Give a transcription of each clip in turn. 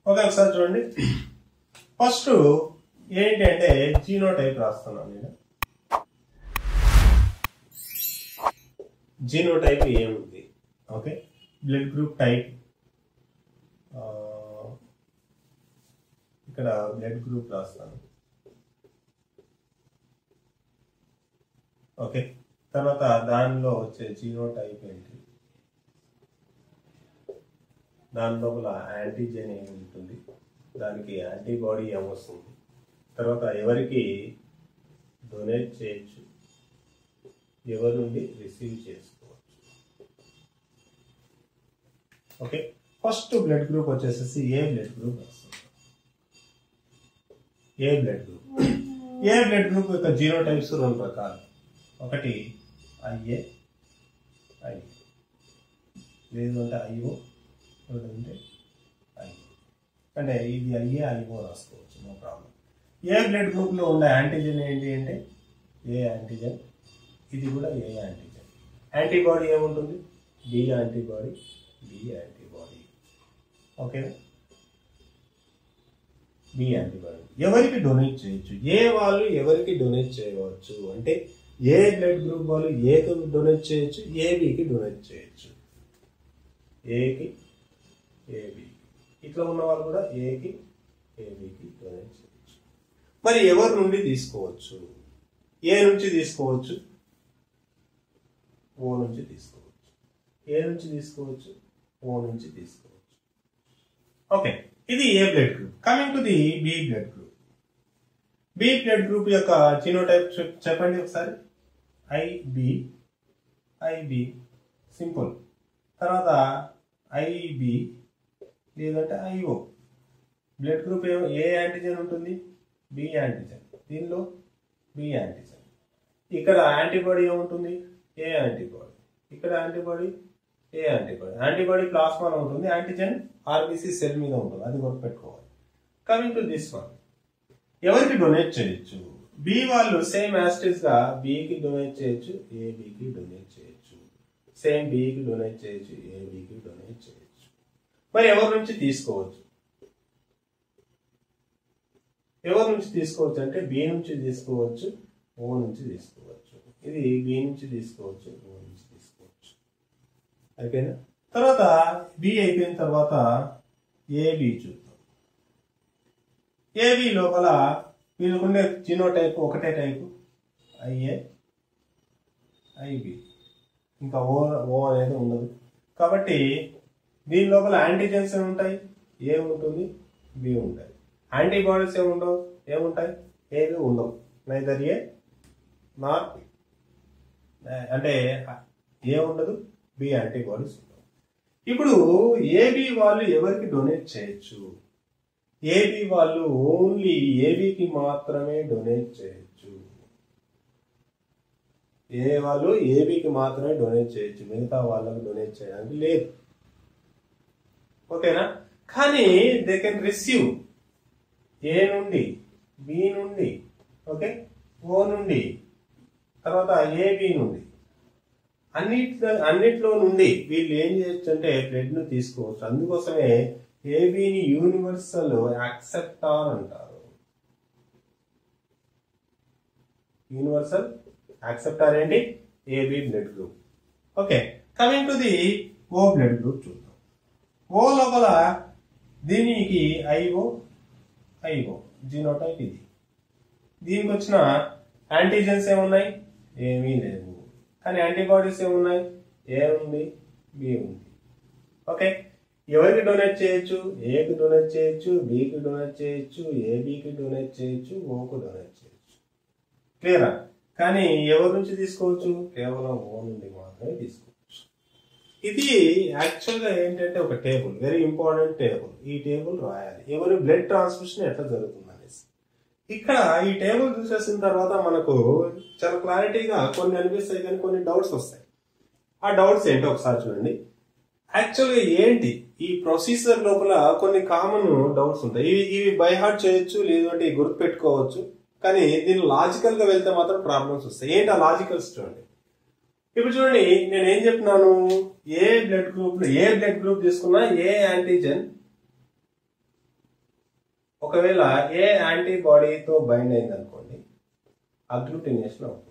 Okay ఒకసారి చూడండి first ఏంటి అంటే జీనో టైప్ రాస్తున్నాను నేను జీనో టైప్ ఏముంది ఓకే బ్లడ్ గ్రూప్ టైప్ ఇక్కడ బ్లడ్ గ్రూప్ రాస్తాను ఓకే తర్వాత దానిలో వచ్చే జీనో టైప్ ఏంటి దాని లోపల యాంటీజెన్ ఏమి ఉంటుంది దానికి యాంటీబాడీ ఏమొస్తుంది తర్వాత ఎవరికి డొనేట్ చేయొచ్చు ఎవరి నుండి రిసీవ్ చేసుకోవచ్చు ఓకే ఫస్ట్ బ్లడ్ గ్రూప్ వచ్చేసేసి ఏ బ్లడ్ గ్రూప్ వస్తుంది A blood group A blood group యొక్క జీరో టైప్స్ రెండు రకాలు ఒకటి ఐఏ ఐ లేదు అంటే ఐఓ లేదంటే ఐ అంటే ఇది ఐఏ ఐఓ రాసుకోవచ్చు నో ప్రాబ్లం ఏ బ్లడ్ గ్రూప్లో ఉండే యాంటీజెన్ ఏంటి అంటే ఏ యాంటీజెన్ ఇది కూడా ఏ యాంటీజెన్ యాంటీబాడీ ఏముంటుంది బి యాంటీబాడీ బి యాంటీబాడీ ఓకేనా బి యాంటీబాడీ ఎవరికి డొనేట్ చేయొచ్చు ఏ వాళ్ళు ఎవరికి డొనేట్ చేయవచ్చు అంటే ఏ బ్లడ్ గ్రూప్ వాళ్ళు ఏకి డొనేట్ చేయొచ్చు ఏబికి డొనేట్ చేయొచ్చు ఏకి ఏబి ఇట్లా ఉన్న వాళ్ళు కూడా ఏకి ఏబికి డొనేట్ చేయొచ్చు మరి ఎవరి నుండి తీసుకోవచ్చు ఏ నుంచి తీసుకోవచ్చు ఓ నుంచి తీసుకోవచ్చు ఏ నుంచి తీసుకోవచ్చు ఓ నుంచి తీసుకోవచ్చు ఓకే ఇది A blood group coming to the B blood group B blood group యొక్క జీనోటైప్ చెప్పండి ఒకసారి ఐబి ఐబి సింపుల్ తర్వాత ఐబి లేదంటే I O blood group A A antigen ఉంటుంది బి యాంటీజెన్ దీనిలో బి యాంటీజెన్ ఇక్కడ యాంటీబాడీ ఏముంటుంది ఏ యాంటీబాడీ ఇక్కడ యాంటీబాడీ ఏ యాంటీబాడీ యాంటీబాడీ ప్లాస్మాలో ఉంటుంది యాంటీజెన్ ఆర్బీసీ సెల్ మీద ఉంటుంది అది గుర్తుపెట్టుకోవాలి కమింగ్ టు దిస్ వన్ ఎవరికి డొనేట్ చేయొచ్చు బి వాళ్ళు సేమ్ యాస్టిస్ గా బికి డొనేట్ చేయొచ్చు ఏబికి డొనేట్ చేయొచ్చు సేమ్ బికి డొనేట్ చేయొచ్చు ఏబికి డొనేట్ చేయొచ్చు మరి ఎవరి నుంచి తీసుకోవచ్చు ఎవరి నుంచి తీసుకోవచ్చు అంటే బి నుంచి తీసుకోవచ్చు ఓ నుంచి తీసుకోవచ్చు ఇది బి నుంచి తీసుకోవచ్చు ఓ నుంచి తీసుకోవచ్చు అయిపోయిందా తర్వాత బి అయిపోయిన తర్వాత ఏబి చూద్దాం ఏబి లోపల వీళ్ళకు ఉండే జీనో టైప్ ఒకటే టైపు ఐఏ ఐబి ఇంకా ఓ ఓ అనేది ఉండదు కాబట్టి దీని లోపల యాంటీజెన్స్ ఏమి ఉంటాయి ఏ ఉంటుంది బి ఉంటాయి యాంటీబాడీస్ ఏమి ఉండవు ఏముంటాయి ఏవి ఉండవు నైదర్ ఏ నాట్ బి అంటే ఏ ఉండదు బి యాంటీబాడీస్ ఉండవు ఇప్పుడు ఏబి వాళ్ళు ఎవరికి డొనేట్ చేయొచ్చు ఏబి వాళ్ళు ఓన్లీ ఏబికి మాత్రమే డొనేట్ చేయొచ్చు ఏ వాళ్ళు ఏబికి మాత్రమే డొనేట్ చేయొచ్చు మిగతా వాళ్ళకి డొనేట్ చేయడానికి లేదు ఓకేనా కానీ దే కెన్ రిసీవ్ ఏ నుండి బి నుండి ఓకే ఓ నుండి తర్వాత ఏబి నుండి అన్నిట్లో అన్నిట్లో నుండి వీళ్ళు ఏం చేయొచ్చు అంటే బ్లడ్ ను తీసుకోవచ్చు అందుకోసమే ఏబిని యూనివర్సల్ యాక్సెప్టార్ అంటారు యూనివర్సల్ యాక్సెప్టార్ ఏంటి AB blood group okay coming to the O blood group చూద్దాం ఓ లోపల దీనికి ఐఓ ఐఓ జీనోటైప్ ఇది దీనికి వచ్చిన యాంటీజెన్స్ ఏమున్నాయి ఏమీ లేవు కానీ యాంటీబాడీస్ ఏమున్నాయి ఏ ఉంది బి ఉంది ఓకే ఎవరికి డొనేట్ చేయొచ్చు ఏకి డొనేట్ చేయొచ్చు బికి డొనేట్ చేయొచ్చు ఏబికి డొనేట్ చేయొచ్చు ఓకు డొనేట్ చేయొచ్చు క్లియరా కానీ ఎవరి నుంచి తీసుకోవచ్చు కేవలం ఓ నుండి మాత్రమే తీసుకోవచ్చు ఇది యాక్చువల్గా ఏంటంటే ఒక టేబుల్ వెరీ ఇంపార్టెంట్ టేబుల్ ఈ టేబుల్ రాయాలి ఎవరి బ్లడ్ ట్రాన్స్మిషన్ ఎట్లా జరుగుతుంది అనేసి ఇక్కడ ఈ టేబుల్ చూసేసిన తర్వాత మనకు చాలా క్లారిటీగా కొన్ని అనిపిస్తాయి కానీ కొన్ని డౌట్స్ వస్తాయి ఆ డౌట్స్ ఏంటో ఒకసారి చూడండి యాక్చువల్గా ఏంటి ఈ ప్రొసీజర్ లోపల కొన్ని కామన్ డౌట్స్ ఉంటాయి ఇవి ఇవి బై హార్ట్ చేయొచ్చు లేదంటే గుర్తు పెట్టుకోవచ్చు కానీ దీని లాజికల్ గా వెళ్తే మాత్రం ప్రాబ్లమ్స్ వస్తాయి ఏంటి ఆ లాజికల్స్ చూడండి ఇప్పుడు చూడండి నేను ఏం చెప్తున్నాను A blood group A blood group తీసుకున్నా ఏ యాంటీజెన్ ఒకవేళ ఏ యాంటీబాడీతో బైండ్ అయింది అనుకోండి అగ్లూటినేషన్ అవుతుంది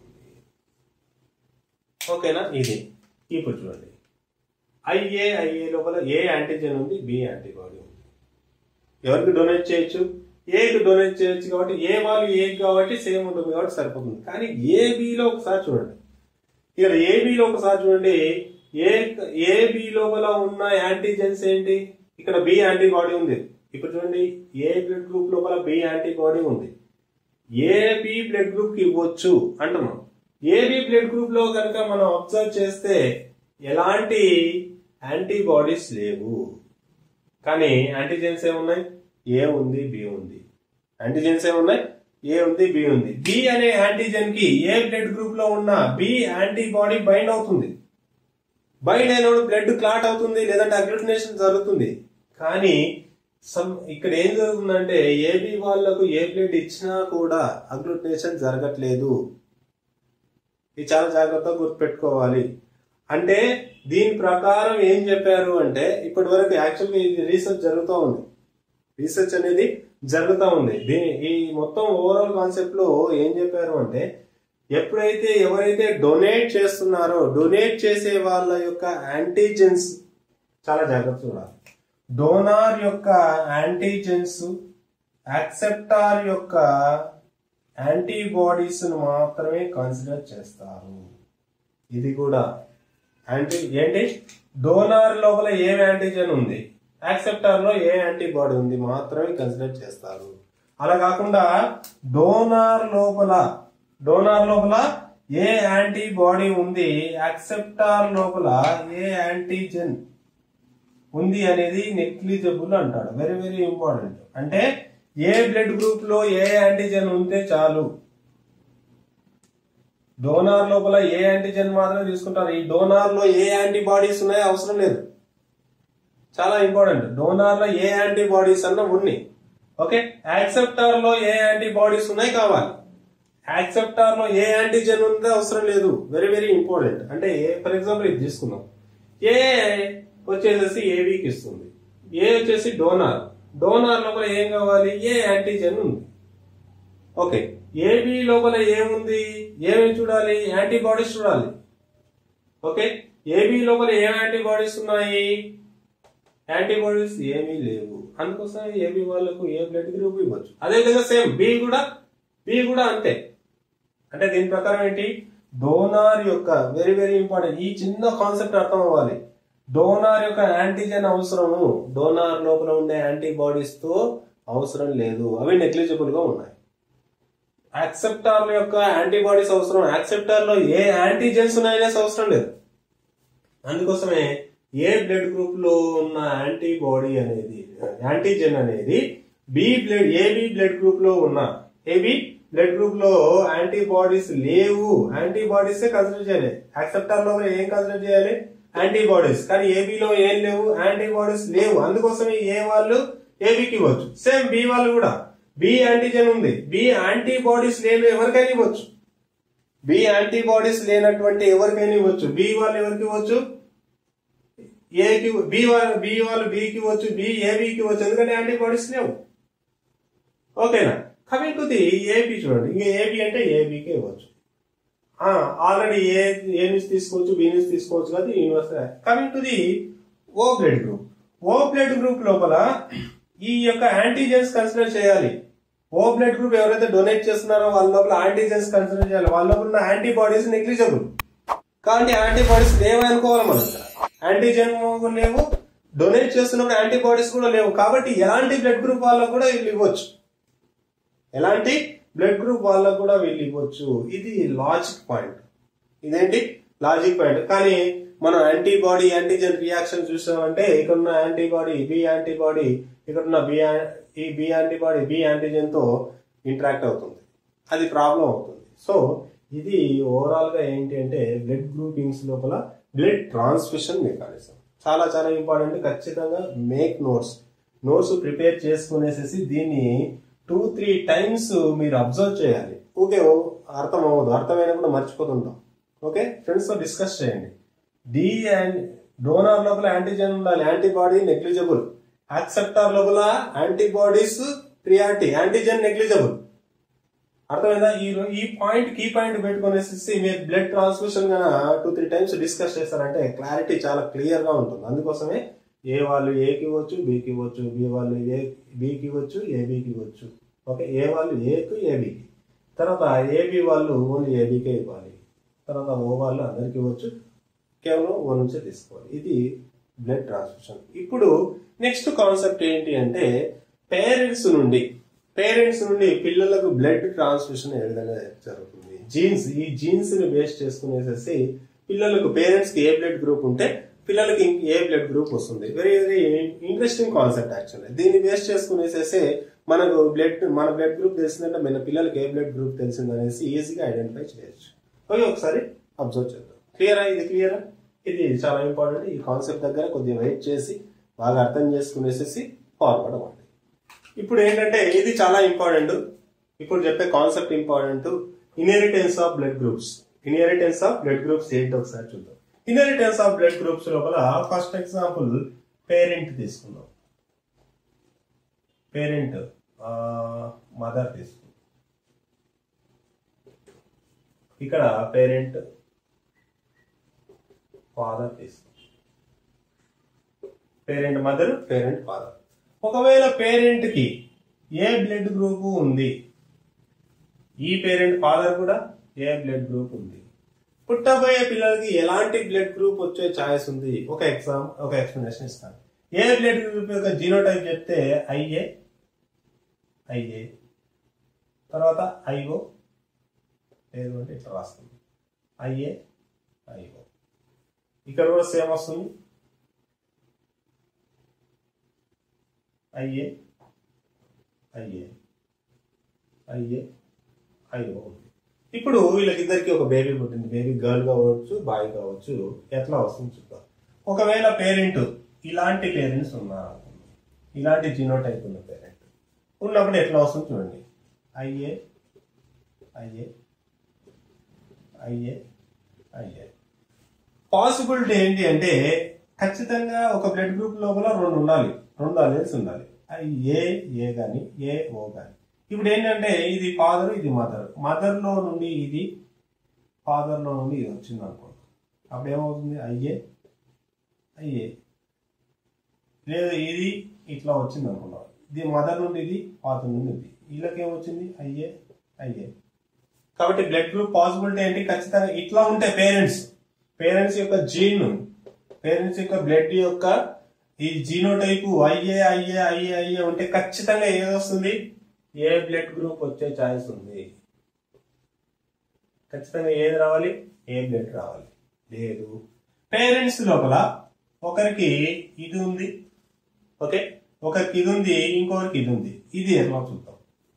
ఓకేనా ఇది ఇప్పుడు చూడండి ఐఏ ఐఏ లోపల ఏ యాంటీజెన్ ఉంది బి యాంటీబాడీ ఉంది ఎవరికి డొనేట్ చేయొచ్చు ఏకి డొనేట్ చేయొచ్చు కాబట్టి ఏ వాళ్ళు ఏ కాబట్టి సేమ్ ఉంటుంది కాబట్టి సరిపోతుంది కానీ ఏ బిలో ఒకసారి చూడండి ఇక్కడ ఏ బిలో ఒకసారి చూడండి ఏ ఏ బి లోపల ఉన్న యాంటీజెన్స్ ఏంటి ఇక్కడ బి యాంటీబాడీ ఉంది ఇప్పుడు చూడండి ఏ బ్లడ్ గ్రూప్ లోపల బి యాంటీబాడీ ఉంది ఏ బి బ్లడ్ గ్రూప్ కి ఇవ్వచ్చు అంటున్నాం ఏబి బ్లడ్ గ్రూప్ లో కనుక మనం అబ్జర్వ్ చేస్తే ఎలాంటి యాంటీబాడీస్ లేవు కానీ యాంటీజెన్స్ ఏమున్నాయి ఏ ఉంది బి ఉంది యాంటీజెన్స్ ఏమున్నాయి ఏ ఉంది బి ఉంది బి అనే యాంటీజెన్ కి ఏ బ్లడ్ గ్రూప్ లో ఉన్న బి యాంటీబాడీ బైండ్ అవుతుంది బైండ్ అయినప్పుడు బ్లడ్ క్లాట్ అవుతుంది లేదంటే అగ్లూటినేషన్ జరుగుతుంది కానీ సమ్ ఇక్కడ ఏం జరుగుతుందంటే ఏబి వాళ్ళకు ఏ బ్లడ్ ఇచ్చినా కూడా అగ్లూటినేషన్ జరగట్లేదు ఇది చాలా జాగ్రత్తగా గుర్తుపెట్టుకోవాలి అంటే దీని ప్రకారం ఏం చెప్పారు అంటే ఇప్పటి వరకు యాక్చువల్గా ఇది రీసెర్చ్ జరుగుతూ ఉంది రీసెర్చ్ అనేది జరుగుతూ ఉంది దీని ఈ మొత్తం ఓవరాల్ కాన్సెప్ట్ లో ఏం చెప్పారు అంటే ఎప్పుడైతే ఎవరైతే డొనేట్ చేస్తున్నారో డొనేట్ చేసే వాళ్ళ యొక్క యాంటీజెన్స్ చాలా జాగ్రత్త చూడాలి డోనార్ యొక్క యాంటీజెన్స్ యాక్సెప్టార్ యొక్క యాంటీబాడీస్ మాత్రమే కన్సిడర్ చేస్తారు ఇది కూడా యాంటీ ఏంటి డోనార్ లోపల ఏ యాంటీజెన్ ఉంది యాక్సెప్టార్ లో ఏ యాంటీబాడీ ఉంది మాత్రమే కన్సిడర్ చేస్తారు అలా కాకుండా డోనార్ లోపల డోనార్ లోపల ఏ యాంటీబాడీ ఉంది యాక్సెప్టార్ లోపల ఏ యాంటీజెన్ ఉంది అనేది నెగ్లిజిబుల్ అంటాడు వెరీ వెరీ ఇంపార్టెంట్ అంటే ఏ బ్లడ్ గ్రూప్ లో ఏ యాంటీజెన్ ఉంటే చాలు డోనార్ లోపల ఏ యాంటీజెన్ మాత్రమే తీసుకుంటారు ఈ డోనార్ లో ఏ యాంటీబాడీస్ ఉన్నాయో అవసరం లేదు చాలా ఇంపార్టెంట్ డోనార్ లో ఏ యాంటీబాడీస్ అన్న ఉన్నాయి ఓకే యాక్సెప్టార్ లో ఏ యాంటీబాడీస్ ఉన్నాయి కావాలి యాక్సెప్టార్ లో ఏ యాంటీజెన్ ఉందో అవసరం లేదు వెరీ వెరీ ఇంపార్టెంట్ అంటే ఫర్ ఎగ్జాంపుల్ ఇది తీసుకుందాం ఏ వచ్చేసేసి ఏబికి ఇస్తుంది ఏ వచ్చేసి డోనార్ డోనార్ లోపల ఏం కావాలి ఏ యాంటీజెన్ ఉంది ఓకే ఏబి లోపల ఏముంది ఏమేమి చూడాలి యాంటీబాడీస్ చూడాలి ఓకే ఏబి లోపల ఏం యాంటీబాడీస్ ఉన్నాయి యాంటీబాడీస్ ఏమీ లేవు అందుకోసం ఏబి వాళ్ళకు ఏ బ్లడ్ గ్రూప్ ఇవ్వచ్చు అదేవిధంగా సేమ్ బి కూడా బి కూడా అంతే అంటే దీని ప్రకారం ఏంటి డోనార్ యొక్క వెరీ వెరీ ఇంపార్టెంట్ ఈ చిన్న కాన్సెప్ట్ అర్థం అవ్వాలి డోనార్ యొక్క యాంటీజెన్ అవసరము డోనార్ లోపల ఉండే యాంటీబాడీస్ తో అవసరం లేదు అవి నెగ్లిజిబుల్ గా ఉన్నాయి యాక్సెప్టార్ యొక్క యాంటీబాడీస్ అవసరం యాక్సెప్టార్ లో ఏ యాంటీజెన్స్ ఉన్నాయనేసి అవసరం లేదు అందుకోసమే ఏ బ్లడ్ గ్రూప్ లో ఉన్న యాంటీబాడీ అనేది యాంటీజెన్ అనేది B blood AB blood group లో ఉన్న ఏబి బ్లడ్ గ్రూప్ లో యాంటీబాడీస్ లేవు యాంటీబాడీస్ కన్సిడర్ చేయాలి యాక్సెప్టార్ లో ఏం కన్సిడర్ చేయాలి యాంటీబాడీస్ కానీ ఏబిలో ఏం లేవు యాంటీబాడీస్ లేవు అందుకోసమే ఏ వాళ్ళు ఏబికి ఇవ్వచ్చు సేమ్ బి వాళ్ళు కూడా బి యాంటీజెన్ ఉంది బి యాంటీబాడీస్ లేని ఎవరికైనా ఇవ్వచ్చు బి యాంటీబాడీస్ లేనటువంటి ఎవరికైనా ఇవ్వచ్చు బి వాళ్ళు ఎవరికి ఇవ్వచ్చు ఏకి బి వాళ్ళు బి వాళ్ళు బికి ఇవ్వచ్చు బి ఏబికి ఇవ్వచ్చు ఎందుకంటే యాంటీబాడీస్ లేవు ఓకేనా కమింగ్ టు ది ఏబి చూడండి ఇంకా ఏబి అంటే ఏబికే ఇవ్వచ్చు ఆల్రెడీ ఏ ఏ నుంచి తీసుకోవచ్చు బి నుంచి తీసుకోవచ్చు కదా university coming to the O blood group O blood group లోపల ఈ యొక్క యాంటీజెన్స్ కన్సిడర్ చేయాలి ఓ బ్లడ్ గ్రూప్ ఎవరైతే డొనేట్ చేస్తున్నారో వాళ్ళ లోపల యాంటీజెన్స్ కన్సిడర్ చేయాలి వాళ్ళ లోపల ఉన్న యాంటీబాడీస్ నెగ్లిజబుల్ కాబట్టి యాంటీబాడీస్ లేవు అనుకోవాలి మనం యాంటీజెన్ లేవు డొనేట్ చేస్తున్నప్పుడు యాంటీబాడీస్ కూడా లేవు కాబట్టి ఎలాంటి బ్లడ్ గ్రూప్ వాళ్ళకు కూడా వీళ్ళు ఇవ్వచ్చు ఎలాంటి బ్లడ్ గ్రూప్ వాళ్ళకు కూడా వీళ్ళు ఇవ్వచ్చు ఇది లాజిక్ పాయింట్ ఇదేంటి లాజిక్ పాయింట్ కానీ మనం యాంటీబాడీ యాంటీజెన్ రియాక్షన్ చూసామంటే ఇక్కడ ఉన్న యాంటీబాడీ బి యాంటీబాడీ ఇక్కడ ఉన్న బి ఈ బి యాంటీబాడీ బి యాంటీజెన్ తో ఇంటరాక్ట్ అవుతుంది అది ప్రాబ్లం అవుతుంది సో ఇది ఓవరాల్ గా ఏంటి అంటే బ్లడ్ గ్రూపింగ్స్ లోపల బ్లడ్ ట్రాన్స్మిషన్ మెకానిజం చాలా చాలా ఇంపార్టెంట్ ఖచ్చితంగా మేక్ నోట్స్ నోట్స్ ప్రిపేర్ చేసుకునేసేసి దీన్ని టూ త్రీ టైమ్స్ మీరు అబ్జర్వ్ చేయాలి ఓకే అర్థం అవ్వదు అర్థమైనా కూడా మర్చిపోతుంటాం ఓకే ఫ్రెండ్స్ తో డిస్కస్ చేయండి డి అండ్ డోనార్ లోపల యాంటీజెన్ ఉండాలి యాంటీబాడీ నెగ్లిజిబుల్ యాక్సెప్టార్ లోపల యాంటీబాడీస్ ప్రియారిటీ యాంటీజెన్ నెగ్లిజబుల్ అర్థమైందా ఈ రో- ఈ పాయింట్ కీ పాయింట్ పెట్టుకునేసి మీరు బ్లడ్ ట్రాన్స్ఫ్యూషన్ గా టూ త్రీ టైమ్స్ డిస్కస్ చేస్తారంటే క్లారిటీ చాలా క్లియర్ గా ఉంటుంది అందుకోసమే ఏ వాళ్ళు ఏకి ఇవ్వచ్చు బికి ఇవ్వచ్చు బి వాళ్ళు ఏ బికి ఇవ్వచ్చు ఏబికి ఇవ్వచ్చు ఓకే ఏ వాళ్ళు ఏకు ఏబికి తర్వాత ఏబి వాళ్ళు ఓన్లీ ఏబికే ఇవ్వాలి తర్వాత ఓ వాళ్ళు అందరికి ఇవ్వచ్చు కేవలం ఓ నుంచే తీసుకోవాలి ఇది బ్లడ్ ట్రాన్స్ఫ్యూషన్ ఇప్పుడు నెక్స్ట్ కాన్సెప్ట్ ఏంటి అంటే పేరెంట్స్ నుండి పేరెంట్స్ నుండి పిల్లలకు బ్లడ్ ట్రాన్స్ఫ్యూషన్ ఏ విధంగా జరుగుతుంది జీన్స్ ఈ జీన్స్ ని బేస్ చేసుకునేసేసి పిల్లలకు పేరెంట్స్ కి ఏ బ్లడ్ గ్రూప్ ఉంటే పిల్లలకి ఇంక ఏ బ్లడ్ గ్రూప్ వస్తుంది very very interesting concept actually దీన్ని బేస్ చేసుకునేసేసి మనకు బ్లడ్ మన బ్లడ్ గ్రూప్ తెలిసిందంటే మన పిల్లలకి ఏ బ్లడ్ గ్రూప్ తెలిసిందనేసి ఈజీగా ఐడెంటిఫై చేయొచ్చు ఓకే ఒకసారి అబ్జర్వ్ చేద్దాం క్లియరా ఇది క్లియరా ఇది చాలా ఇంపార్టెంట్ ఈ కాన్సెప్ట్ దగ్గర కొద్దిగా వెయిట్ చేసి బాగా అర్థం చేసుకునేసేసి ఫార్వర్డ్ అవ్వండి ఇప్పుడు ఏంటంటే ఇది చాలా ఇంపార్టెంట్ ఇప్పుడు చెప్పే concept important inheritance of blood groups inheritance of blood groups ఏంటి ఒకసారి చూద్దాం ఇన్హెరిటెన్స్ ఆఫ్ బ్లడ్ గ్రూప్స్ లోపల ఫస్ట్ ఎగ్జాంపుల్ పేరెంట్ తీసుకుందాం పేరెంట్ మదర్ తీసుకుందాం ఇక్కడ పేరెంట్ ఫాదర్ తీసుకుందాం పేరెంట్ మదర్ పేరెంట్ ఫాదర్ ఒకవేళ పేరెంట్ కి ఏ బ్లడ్ గ్రూప్ ఉంది ఈ పేరెంట్ ఫాదర్ కూడా ఏ బ్లడ్ గ్రూప్ ఉంది పుట్టబోయే పిల్లలకి ఎలాంటి బ్లడ్ గ్రూప్ వచ్చే ఛాయిస్ ఉంది ఒక ఎగ్జామ్ ఒక ఎక్స్ప్లెనేషన్ ఇస్తాను ఏ బ్లడ్ గ్రూప్ యొక్క జీనోటైప్ చెప్తే ఐఏ ఐఏ తర్వాత ఐఓ లేదు అంటే ఇట్లా రాస్తుంది ఐఏ ఐఓ ఇక్కడ కూడా సేమ్ వస్తుంది ఐఏ ఐఏ ఐఏ ఐఓ ఉంది ఇప్పుడు వీళ్ళకిద్దరికి ఒక బేబీ పుట్టింది బేబీ గర్ల్ కావచ్చు బాయ్ కావచ్చు ఎట్లా వస్తుంది చూద్దాం ఒకవేళ పేరెంట్ ఇలాంటి పేరెంట్స్ ఉన్నారు అనుకుందాం. ఇలాంటి జీనోటైప్ ఉన్న పేరెంట్ ఉన్నప్పుడు ఎట్లా వస్తుంది చూడండి IA IA IA IA possibility ఏంటి అంటే ఖచ్చితంగా ఒక బ్లడ్ గ్రూప్ లోపల రెండు ఉండాలి రెండు అలెన్స్ ఉండాలి అది ఏ ఏ గాని ఏ ఓ గాని ఇప్పుడు ఏంటంటే ఇది ఫాదర్ ఇది మదర్ మదర్ లో నుండి ఇది ఫాదర్ లో నుండి ఇది వచ్చింది అనుకోండి అప్పుడు ఏమవుతుంది అయ్యే అయ్యే లేదు ఇది ఇట్లా వచ్చింది అనుకున్నాం ఇది మదర్ నుండి ఇది ఫాదర్ నుండి ఇది వీళ్ళకి ఏమొచ్చింది అయ్యే అయ్యే కాబట్టి బ్లడ్ గ్రూప్ పాసిబిలిటీ ఏంటి ఖచ్చితంగా ఇట్లా ఉంటే పేరెంట్స్ పేరెంట్స్ యొక్క జీన్ పేరెంట్స్ యొక్క బ్లడ్ యొక్క ఈ genotype IA IA IA IA ఉంటే ఖచ్చితంగా ఏది వస్తుంది ఏ బ్లడ్ గ్రూప్ వచ్చే ఛాయిస్ ఉంది ఖచ్చితంగా ఏది రావాలి ఏ బ్లడ్ రావాలి లేదు పేరెంట్స్ లోపల ఒకరికి ఇది ఉంది ఓకే ఒకరికి ఇది ఉంది ఇంకొకరికి ఇది ఉంది ఇది ఎట్లా చూద్దాం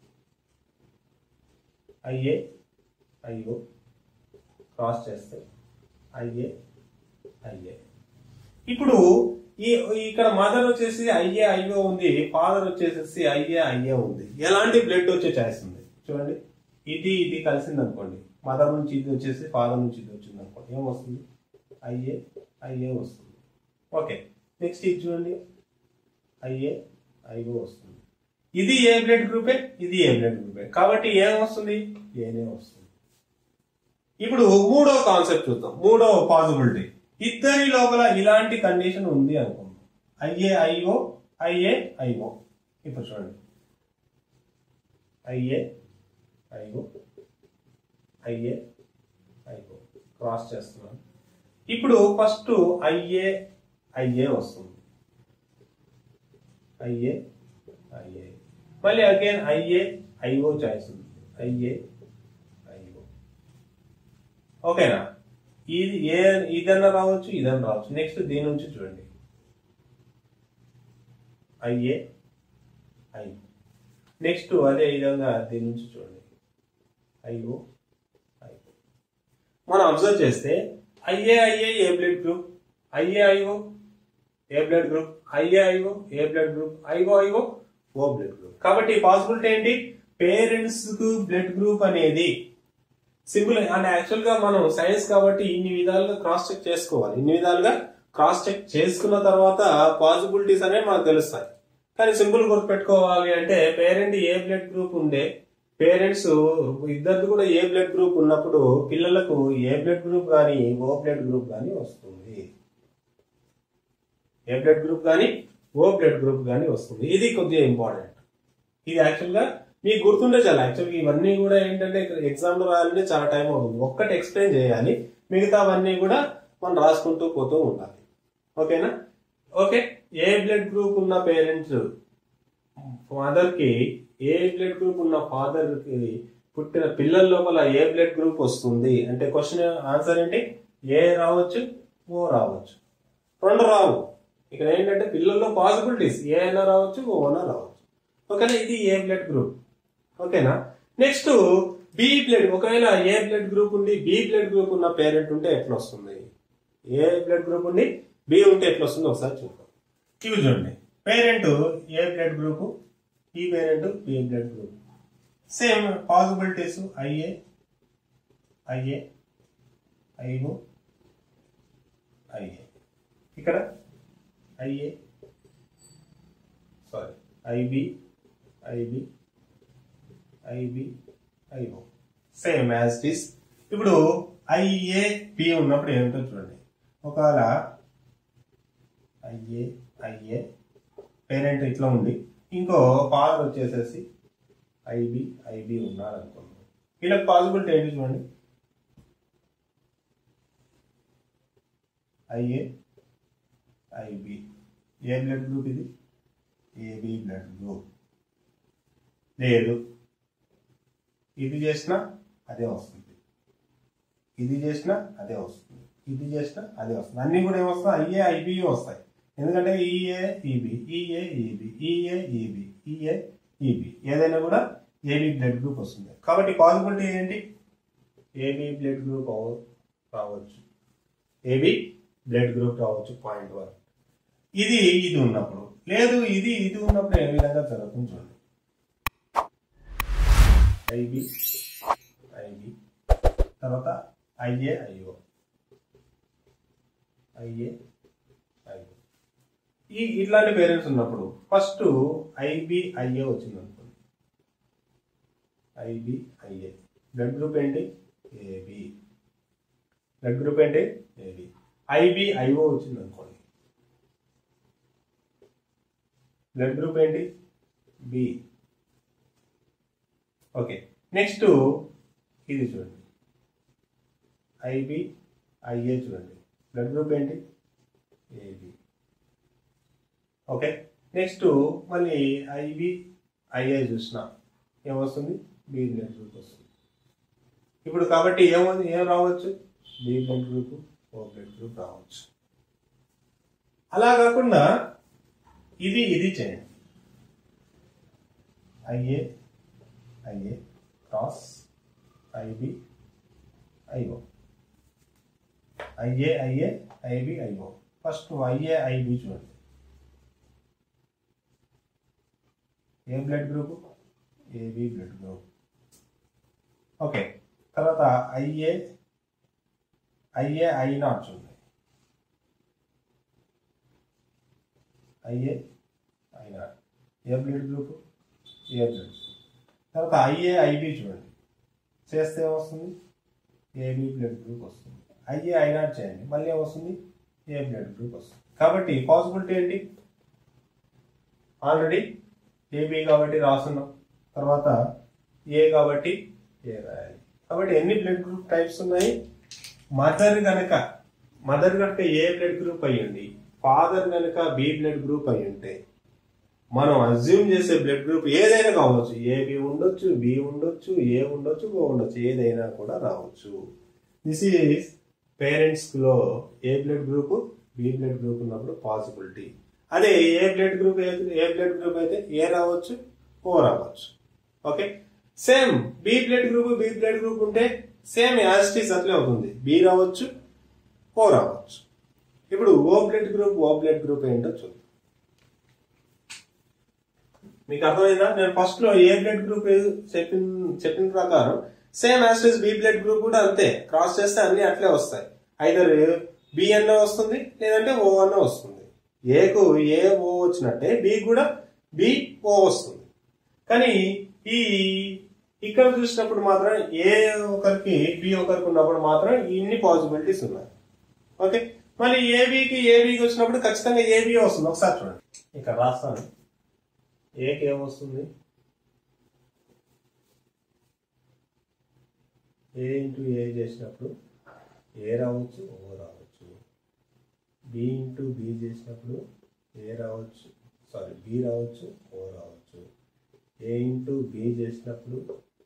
ఐఏ ఐఓ క్రాస్ చేస్తే ఐఏ ఐఏ ఇప్పుడు ఈ ఇక్కడ మదర్ వచ్చేసి ఐఏ ఐఓ ఉంది ఫాదర్ వచ్చేసేసి ఐఏ ఐఏ ఉంది ఎలాంటి బ్లడ్ వచ్చే ఛాయిస్ ఉంది చూడండి ఇది ఇది కలిసింది అనుకోండి మదర్ నుంచి ఇది వచ్చేసి ఫాదర్ నుంచి ఇది వచ్చింది అనుకోండి ఏం వస్తుంది ఐఏ ఐఏ వస్తుంది ఓకే నెక్స్ట్ ఇది చూడండి ఐఏ ఐఓ వస్తుంది ఇది ఏ బ్లడ్ గ్రూపే ఇది ఏ బ్లడ్ గ్రూపే కాబట్టి ఏం వస్తుంది ఏనే వస్తుంది ఇప్పుడు మూడో కాన్సెప్ట్ చూద్దాం మూడో పాసిబిలిటీ ఇద్దరి లోపల ఇలాంటి కండిషన్ ఉంది అనుకుందాం ఐఏ ఐఓ ఐఏ ఐఓ ఇప్పుడు చూడండి IA IO IA IO cross చేస్తున్నాను ఇప్పుడు ఫస్ట్ ఐఏ ఐఏ వస్తుంది ఐఏ ఐఏ మళ్ళీ అగైన్ ఐఏ ఐఓ చాయిస్ ఉంది ఐఏ ఐఓ ఓకేనా ఇది ఏ ఇదన్నా రావచ్చు ఇదన్నా రావచ్చు నెక్స్ట్ దీని నుంచి చూడండి ఐఏ ఐ నెక్స్ట్ అదే విధంగా దీని నుంచి చూడండి ఐఓ ఐ మనం అబ్జర్వ్ చేస్తే IA IA A blood group IA IO A blood group IA IO A blood group IO IO O blood group కాబట్టి పాసిబిలిటీ ఏంటి పేరెంట్స్ కు బ్లడ్ గ్రూప్ అనేది సింపుల్ అండ్ యాక్చువల్ గా మనం సైన్స్ కాబట్టి ఇన్ని విధాలుగా క్రాస్ చెక్ చేసుకోవాలి ఇన్ని విధాలుగా క్రాస్ చెక్ చేసుకున్న తర్వాత పాసిబిలిటీస్ అనేవి మనకు తెలుస్తాయి కానీ సింపుల్ గుర్తుపెట్టుకోవాలి అంటే పేరెంట్ ఏ బ్లడ్ గ్రూప్ ఉండే పేరెంట్స్ ఇద్దరిది కూడా ఏ బ్లడ్ గ్రూప్ ఉన్నప్పుడు పిల్లలకు ఏ బ్లడ్ గ్రూప్ కానీ ఓ బ్లడ్ గ్రూప్ కానీ వస్తుంది ఏ బ్లడ్ గ్రూప్ కానీ ఓ బ్లడ్ గ్రూప్ కానీ వస్తుంది ఇది కొద్దిగా ఇంపార్టెంట్ ఇది యాక్చువల్గా మీకు గుర్తుండే చాలా యాక్చువల్గా ఇవన్నీ కూడా ఏంటంటే ఎగ్జామ్ లో రాయాలంటే చాలా టైం అవుతుంది ఒక్కటి ఎక్స్ప్లెయిన్ చేయాలి మిగతావన్నీ కూడా మనం రాసుకుంటూ పోతూ ఉండాలి ఓకేనా ఓకే ఏ బ్లడ్ గ్రూప్ ఉన్న పేరెంట్స్ ఫాదర్ కి ఏ బ్లడ్ గ్రూప్ ఉన్న ఫాదర్ కి పుట్టిన పిల్లల లోపల ఏ బ్లడ్ గ్రూప్ వస్తుంది అంటే క్వశ్చన్ ఆన్సర్ ఏంటి ఏ రావచ్చు ఓ రావచ్చు రెండు రావు ఇక్కడ ఏంటంటే పిల్లల్లో పాసిబిలిటీస్ ఏ అయినా రావచ్చు ఓ అయినా రావచ్చు ఓకేనా ఇది ఏ బ్లడ్ గ్రూప్ ఓకేనా నెక్స్ట్ బి బ్లడ్ ఒకవేళ ఏ బ్లడ్ గ్రూప్ ఉండి బి బ్లడ్ గ్రూప్ ఉన్న పేరెంట్ ఉంటే ఎట్లా వస్తుంది ఏ బ్లడ్ గ్రూప్ ఉండి బి ఉంటే ఎట్లా వస్తుంది ఒకసారి చూద్దాం ఇవి చూడండి పేరెంట్ ఏ బ్లడ్ గ్రూప్ ఈ parent B blood group same possibilities IA IA IO IA ఇక్కడ IA sorry IB IB IB IO same as it is ఇప్పుడు ఐఏ పి ఉన్నప్పుడు ఏమిటో చూడండి ఒకవేళ ఐఏ ఐఏ పేరెంట్ ఇట్లా ఉంది ఇంకో ఫాదర్ వచ్చేసేసి ఐబి ఐబి ఉన్నారు అనుకోండి వీళ్ళకి పాసిబిలిటీ ఏంటి చూడండి IA IB A blood group ఇది ఏబి బ్లడ్ గ్రూప్ లేదు ఇది చేసినా అదే వస్తుంది ఇది చేసినా అదే వస్తుంది ఇది చేసినా అదే వస్తుంది అన్ని కూడా ఏమొస్తాయి ఐఏ ఐబి వస్తాయి ఎందుకంటే IA IB IA IB IA IB IA IB ఏదైనా కూడా ఏబి బ్లడ్ గ్రూప్ వస్తుంది కాబట్టి పాసిబిలిటీ ఏంటి ఏబి బ్లడ్ గ్రూప్ రావచ్చు ఏబి బ్లడ్ గ్రూప్ రావచ్చు పాయింట్ వన్ ఇది ఇది ఉన్నప్పుడు లేదు ఇది ఇది ఉన్నప్పుడు ఏ విధంగా జరుగుతుంది చూడండి ఐబి ఐబి తర్వాత ఐఏ ఐఓ ఐఏ ఐఓ ఈ ఇట్లాంటి పేరెంట్స్ ఉన్నప్పుడు ఫస్ట్ ఐబి ఐఏ వచ్చింది అనుకోండి ఐబి ఐఏ బ్లడ్ గ్రూప్ ఏంటి ఏబి బ్లడ్ గ్రూప్ ఏంటి ఏబి ఐబి ఐఓ వచ్చింది అనుకోండి బ్లడ్ గ్రూప్ ఏంటి బి ఓకే నెక్స్ట్ ఇది చూడండి ఐబి ఐఏ చూడండి బ్లడ్ గ్రూప్ ఏంటి ఏబి ఓకే నెక్స్ట్ మళ్ళీ ఐబి ఐఏ చూసిన ఏమొస్తుంది బి బ్లడ్ గ్రూప్ వస్తుంది ఇప్పుడు కాబట్టి ఏమో ఏం రావచ్చు B blood group O blood group రావచ్చు అలా కాకుండా ఇది ఇది చేయండి IA IA cross IB IO IA IA IB IO first IA IB చూడండి A blood group AB blood group okay తర్వాత ఐఏ ఐఏ ఐ నాట్ చూడండి IA I not A blood group A blood group తర్వాత IA IB చూడండి చేస్తే ఏమొస్తుంది AB blood group వస్తుంది IA I not చేయండి మళ్ళీ ఏమొస్తుంది ఏ బ్లడ్ గ్రూప్ వస్తుంది కాబట్టి పాసిబిలిటీ ఏంటి ఆల్రెడీ ఏబి కాబట్టి రాస్తున్నాం తర్వాత ఏ కాబట్టి ఏ రాయాలి కాబట్టి ఎన్ని బ్లడ్ గ్రూప్ టైప్స్ ఉన్నాయి మదర్ గనక మదర్ గనక ఏ బ్లడ్ గ్రూప్ అయ్యింది ఫాదర్ గనక బి బ్లడ్ గ్రూప్ అయి ఉంటే మనం అజ్యూమ్ చేసే బ్లడ్ గ్రూప్ ఏదైనా కావచ్చు ఏబి ఉండొచ్చు బి ఉండొచ్చు ఏ ఉండొచ్చు ఓ ఉండొచ్చు ఏదైనా కూడా రావచ్చు దిస్ ఈస్ పేరెంట్స్ లో A blood group B blood group ఉన్నప్పుడు పాసిబిలిటీ అదే A blood group A blood group అయితే ఏ రావచ్చు ఓ రావచ్చు okay same B blood group B blood group ఉంటే సేమ్ యాజిటీస్ అట్లే అవుతుంది బి రావచ్చు ఓ రావచ్చు ఇప్పుడు O blood group O blood group ఏంటో చూద్దాం మీకు అర్థమైందా నేను ఫస్ట్ లో ఏ బ్లడ్ గ్రూప్ చెప్పిన చెప్పిన ప్రకారం same as it is B blood group కూడా అంతే క్రాస్ చేస్తే అన్ని అట్లే వస్తాయి ఐదర్ బి అన్న వస్తుంది లేదంటే ఓ అన్న వస్తుంది ఏకు ఏ ఓ వచ్చినట్టే బి కూడా బి ఓ వస్తుంది కానీ ఈ ఇక్కడ చూసినప్పుడు మాత్రం ఏ ఒకరికి బి ఒకరికి ఉన్నప్పుడు మాత్రం ఇన్ని పాసిబిలిటీస్ ఉన్నాయి ఓకే మళ్ళీ ఏబికి ఏబికి వచ్చినప్పుడు ఖచ్చితంగా ఏబి వస్తుంది ఒకసారి చూడండి ఇక్కడ రాస్తాను ఏకి ఏమొస్తుంది ఏ ఇంటూ ఏ చేసినప్పుడు ఏ రావచ్చు ఓ రావచ్చు బి ఇంటూ బి చేసినప్పుడు ఏ రావచ్చు సారీ బి రావచ్చు ఓ రావచ్చు ఏ ఇంటూ బి చేసినప్పుడు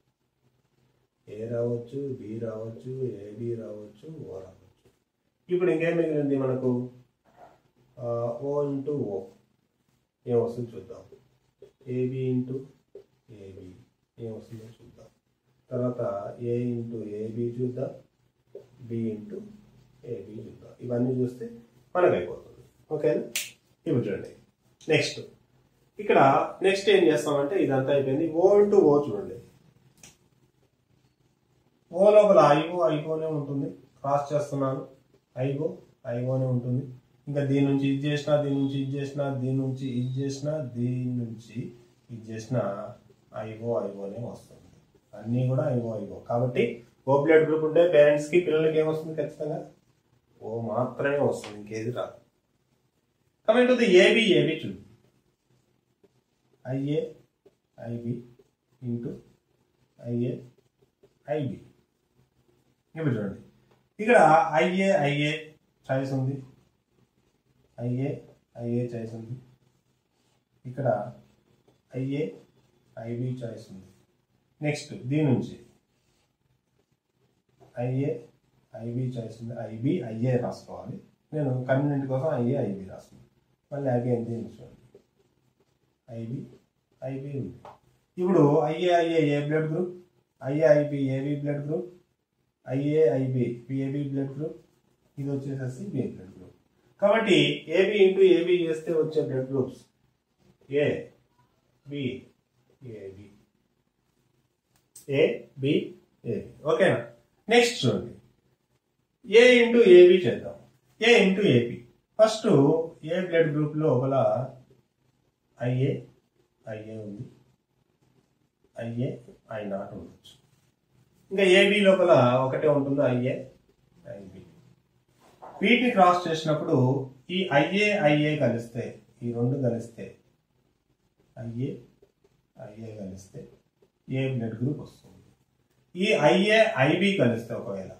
ఏ రావచ్చు బి రావచ్చు ఏబి రావచ్చు ఓ రావచ్చు ఇప్పుడు ఇంకేం మిగిలింది మనకు ఆ, ఓ ఇంటూ ఓ ఏమొస్తుంది చూద్దాం ఏబి ఇంటూ ఏబి ఏమొస్తుందో చూద్దాం తర్వాత ఏ ఇంటూ ఏబి చూద్దాం బి ఇంటూ ఏబి చూద్దాం ఇవన్నీ చూస్తే మనకు అయిపోతుంది ఓకేనా ఇప్పుడు చూడండి నెక్స్ట్ ఇక్కడ నెక్స్ట్ ఏం చేస్తామంటే ఇదంతా అయిపోయింది ఓ ఇంటూ ఓ చూడండి ఓ లోపల ఐఓ ఐఓనే ఉంటుంది క్రాస్ చేస్తున్నాను ఐఓ ఐఓనే ఉంటుంది ఇంకా దీని నుంచి ఇది చేసినా దీని నుంచి ఇది చేసినా దీని నుంచి ఇది చేసినా దీని నుంచి ఇది చేసినా ఐఓ ఐఓనే వస్తుంది అన్నీ కూడా ఐఓ ఐఓ కాబట్టి ఓ బ్లడ్ గ్రూప్ ఉంటే పేరెంట్స్ కి పిల్లలకి ఏమొస్తుంది ఖచ్చితంగా ఓ మాత్రమే వస్తుంది ఇంకేది రాదు coming to the AB AB చూడు IA IB into IA IB ఇప్పుడు చూడండి ఇక్కడ ఐఏ ఐఏ చాయిస్ ఉంది ఐఏ ఐఏ చాయిస్ ఉంది ఇక్కడ ఐఏ ఐబి చాయిస్ ఉంది నెక్స్ట్ దీని నుంచి ఐఏ ఐబి చాయిస్ ఉంది ఐబి ఐఏ రాసుకోవాలి నేను కన్వీనెంట్ కోసం ఐఏ ఐబి రాసుకున్నాను మళ్ళీ అగైన్ దీన్ని చూడండి ఐబి ఐబి ఉంది ఇప్పుడు IA IA A blood group IA IB AB blood group IA IB AB blood group ఇది వచ్చేసేసి బి బ్లడ్ గ్రూప్ కాబట్టి ఏబి ఇంటూ ఏబి చేస్తే వచ్చే blood groups A B AB A B AB ఓకేనా next చూడండి A into AB చేద్దాం A into AB first A blood group లోపల IA IA ఉంది ఐఏ ఐ నాట్ ఉండొచ్చు ఇంకా ఏబి లోపల ఒకటే ఉంటుంది ఐఏ ఐబి వీటిని క్రాస్ చేసినప్పుడు ఈ ఐఏ ఐఏ కలిస్తే ఈ రెండు కలిస్తే ఐఏ ఐఏ కలిస్తే ఏ బ్లడ్ గ్రూప్ వస్తుంది ఈ ఐఏ ఐబి కలిస్తే ఒకవేళ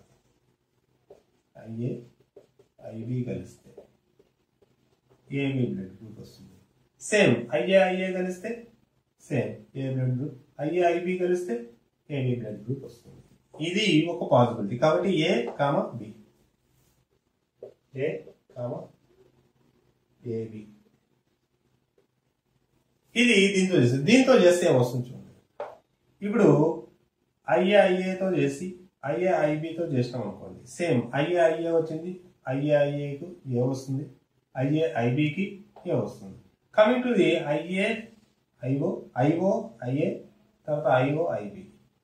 ఐఏ ఐబి కలిస్తే ఏబి బ్లడ్ గ్రూప్ వస్తుంది సేమ్ ఐఏ ఐఏ కలిస్తే same A blood group IA IB కలిస్తే ఏబి బ్లడ్ గ్రూప్ వస్తుంది ఇది ఒక పాసిబిలిటీ కాబట్టి ఏ కామ బి ఏ కామ ఏబి ఇది దీంతో చేస్తే దీంతో చేస్తే ఏమొస్తుంది చూడండి ఇప్పుడు ఐఏ ఐఏతో చేసి ఐఏ ఐబితో చేసినాం అనుకోండి సేమ్ ఐఏ ఐఏ వచ్చింది ఐఏ ఐఏకు ఏ వస్తుంది ఐఏ ఐబికి ఏ వస్తుంది coming to the IA IO IO IA తర్వాత IO IB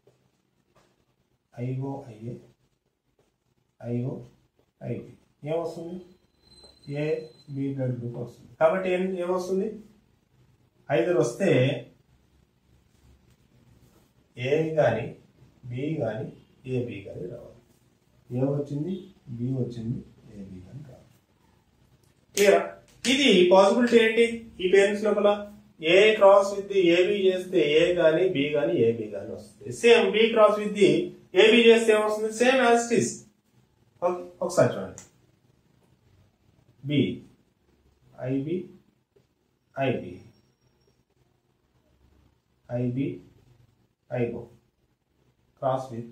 IO IA IO IB ఏమొస్తుంది ఏ బి బ్లడ్ గ్రూప్ వస్తుంది కాబట్టి ఏం ఏమొస్తుంది ఐదురు వస్తే ఏ కానీ బి కానీ ఏబి కానీ రావాలి ఏ వచ్చింది బి వచ్చింది ఏబి కానీ రావాలి క్లియర్ ఇది పాసిబిలిటీ ఏంటి ఈ పేరెంట్స్ లోపల ఏ క్రాస్ విత్ ఏబి చేస్తే ఏ గాని బి గాని ఏబి గాని వస్తుంది same B cross with AB చేస్తే ఏమొస్తుంది same as it is okay ఒకసారి చూడండి బి ఐబి ఐబి ఐబి ఐబో cross with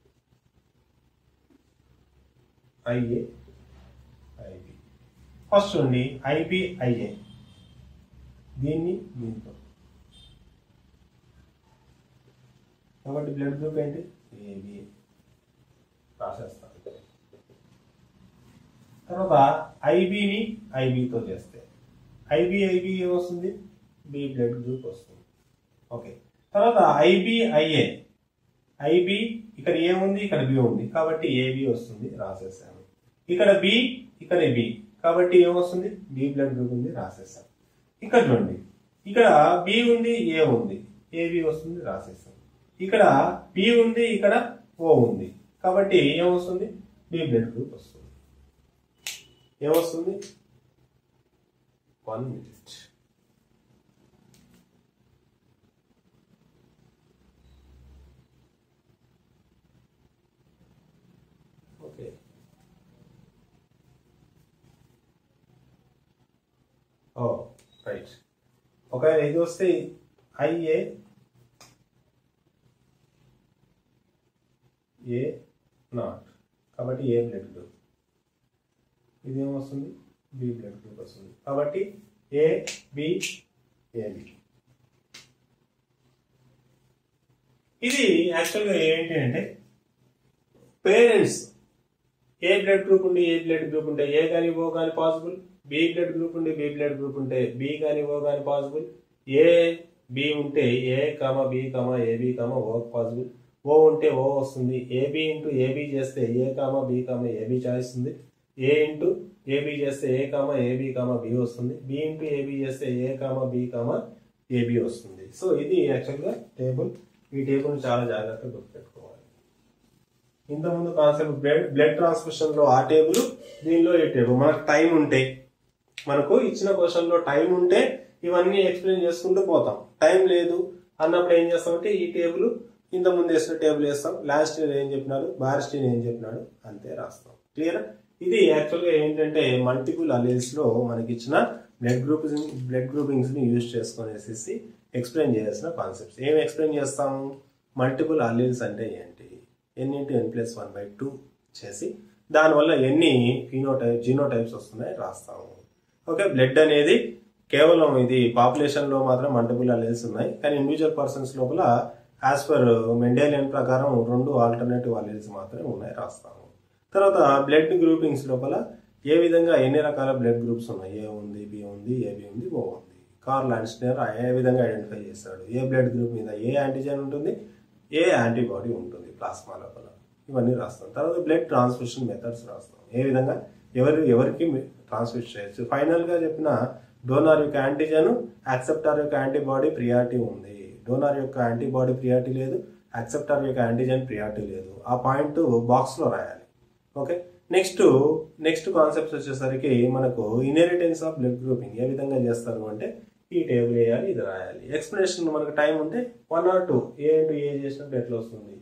IA IB first చూడండి ఐబి ఐఏ దీన్ని దీంతో కాబట్టి బ్లడ్ గ్రూప్ ఏంటి ఏబి రాసేస్తాను తర్వాత ఐబిని ఐబితో చేస్తే ఐబి ఐబి ఏమొస్తుంది బి బ్లడ్ గ్రూప్ వస్తుంది ఓకే తర్వాత ఐబి ఐఏ ఐబి ఇక్కడ ఏ ఉంది ఇక్కడ బి ఉంది కాబట్టి ఏబి వస్తుంది రాసేసాను ఇక్కడ బి ఇక్కడ బి కాబట్టి ఏమొస్తుంది బి బ్లడ్ గ్రూప్ ఉంది రాసేసాను ఇక్కడ చూడండి ఇక్కడ బి ఉంది ఏ ఉంది ఏబి వస్తుంది రాసేస్తాం ఇక్కడ బి ఉంది ఇక్కడ ఓ ఉంది కాబట్టి ఏమొస్తుంది బి బ్లడ్ గ్రూప్ వస్తుంది ఏమొస్తుంది one minute okay oh right ఒకవేళ ఇది వస్తే ఐఏ ఏ నాట్ కాబట్టి ఏ బ్లడ్ గ్రూప్ ఇది ఏమొస్తుంది బి బ్లడ్ గ్రూప్ వస్తుంది కాబట్టి ఏ బి ఏబి ఇది యాక్చువల్గా ఏంటి అంటే పేరెంట్స్ ఏ బ్లడ్ గ్రూప్ ఉండి ఏ బ్లడ్ గ్రూప్ ఉంటే ఏ కానీ ఓ కానీ పాసిబుల్ బి బ్లడ్ గ్రూప్ ఉండి బి బ్లడ్ గ్రూప్ ఉంటే బి కానీ ఓ కానీ పాసిబుల్ ఏ బి ఉంటే A comma B comma AB comma O possible O ఉంటే ఓ వస్తుంది ఏబి ఇంటూ ఏబి చేస్తే A comma B comma AB choice ఉంది A into AB చేస్తే A comma AB comma B వస్తుంది B into AB చేస్తే A comma B comma AB వస్తుంది so ఇది యాక్చువల్గా టేబుల్ ఈ టేబుల్ చాలా జాగ్రత్తగా గుర్తుపెట్టుకోవాలి ఇంతకుముందు కాన్సెప్ట్ బ్లడ్ బ్లడ్ ట్రాన్స్ఫ్యూషన్ లో ఆ టేబుల్ దీనిలో ఈ టేబుల్ మనకు టైం ఉంటే మనకు ఇచ్చిన క్వశ్చన్ లో టైం ఉంటే ఇవన్నీ ఎక్స్ప్లెయిన్ చేసుకుంటూ పోతాం టైం లేదు అన్నప్పుడు ఏం చేస్తామంటే ఈ టేబుల్ ఇంత ముందు వేసిన టేబుల్ వేస్తాం లాస్ట్ ఇయర్ ఏం చెప్పినాడు బారిస్టీన్ ఏం చెప్పినాడు అంతే రాస్తాం క్లియర్ ఇది యాక్చువల్గా ఏంటంటే మల్టిపుల్ అలీల్స్ లో మనకి ఇచ్చిన బ్లడ్ గ్రూప్ బ్లడ్ గ్రూపింగ్స్ ని యూజ్ చేసుకునేసి ఎక్స్ప్లెయిన్ చేయాల్సిన కాన్సెప్ట్స్ ఏం ఎక్స్ప్లెయిన్ చేస్తాము మల్టిపుల్ అలీల్స్ అంటే ఏంటి N into N plus one by two చేసి దానివల్ల ఎన్ని ఫినోటైప్ జీనోటైప్స్ వస్తున్నాయి రాస్తాము ఓకే బ్లడ్ అనేది కేవలం ఇది పాపులేషన్ లో మాత్రం మల్టిపుల్ అలీల్స్ ఉన్నాయి కానీ ఇండివిజువల్ పర్సన్స్ లోపల యాజ్ పర్ మెండేలియన్ ప్రకారం రెండు ఆల్టర్నేటివ్ అలీల్స్ మాత్రమే ఉన్నాయి రాస్తాము తర్వాత బ్లడ్ గ్రూపింగ్స్ లోపల ఏ విధంగా ఎన్ని రకాల బ్లడ్ గ్రూప్స్ ఉన్నాయి ఏ ఉంది బి ఉంది ఏబి ఉంది ఓ ఉంది కార్ల్ లాన్స్టర్ ఏ విధంగా ఐడెంటిఫై చేస్తాడు ఏ బ్లడ్ గ్రూప్ మీద ఏ యాంటీజెన్ ఉంటుంది ఏ యాంటీబాడీ ఉంటుంది ప్లాస్మా లోపల ఇవన్నీ రాస్తాం తర్వాత బ్లడ్ ట్రాన్స్ఫ్యూషన్ మెథడ్స్ రాస్తాం ఏ విధంగా ఎవరు ఎవరికి ట్రాన్స్ఫ్యూట్ చేయొచ్చు ఫైనల్ గా చెప్పిన డోనార్ యొక్క యాంటీజెన్ యాక్సెప్టార్ యొక్క యాంటీబాడీ ప్రియారిటీ ఉంది డోనార్ యొక్క యాంటీబాడీ ప్రియారిటీ లేదు యాక్సెప్టార్ యొక్క యాంటీజెన్ ప్రియారిటీ లేదు ఆ పాయింట్ బాక్స్ లో రాయాలి ఓకే నెక్స్ట్ నెక్స్ట్ కాన్సెప్ట్స్ వచ్చేసరికి మనకు ఇన్హెరిటెన్స్ ఆఫ్ బ్లడ్ గ్రూపింగ్ ఏ విధంగా చేస్తారు అంటే ఈ టేబుల్ వేయాలి ఇది రాయాలి ఎక్స్ప్లెనేషన్ మనకు టైం ఉంటే one or two A into A చేసినప్పుడు ఎట్లా వస్తుంది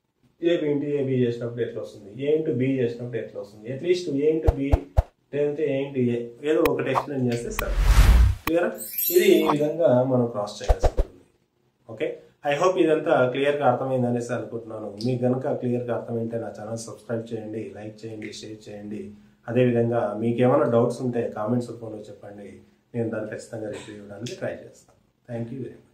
ఏబి ఇంటూ ఏబి చేసినప్పుడు ఎట్లా వస్తుంది ఏ ఇంటూ బి చేసినప్పుడు ఎట్లా వస్తుంది అట్లీస్ట్ ఏ ఇంటూ బి లేదంటే ఏ ఇంటూ ఏ ఏదో ఒకటి ఎక్స్ప్లెయిన్ చేస్తే సార్ క్లియర్ ఇది ఈ విధంగా మనం క్రాస్ చేయాల్సి ఉంటుంది ఓకే ఐ హోప్ ఇదంతా క్లియర్గా అర్థమైంది అనేసి అనుకుంటున్నాను మీకు కనుక క్లియర్గా అర్థమైంటే నా ఛానల్ సబ్స్క్రైబ్ చేయండి లైక్ చేయండి షేర్ చేయండి అదేవిధంగా మీకు ఏమైనా డౌట్స్ ఉంటే కామెంట్స్ రూపంలో చెప్పండి నేను దాన్ని ఖచ్చితంగా రిసీవ్ ఇవ్వడానికి ట్రై చేస్తాను థ్యాంక్ యూ వెరీ మచ్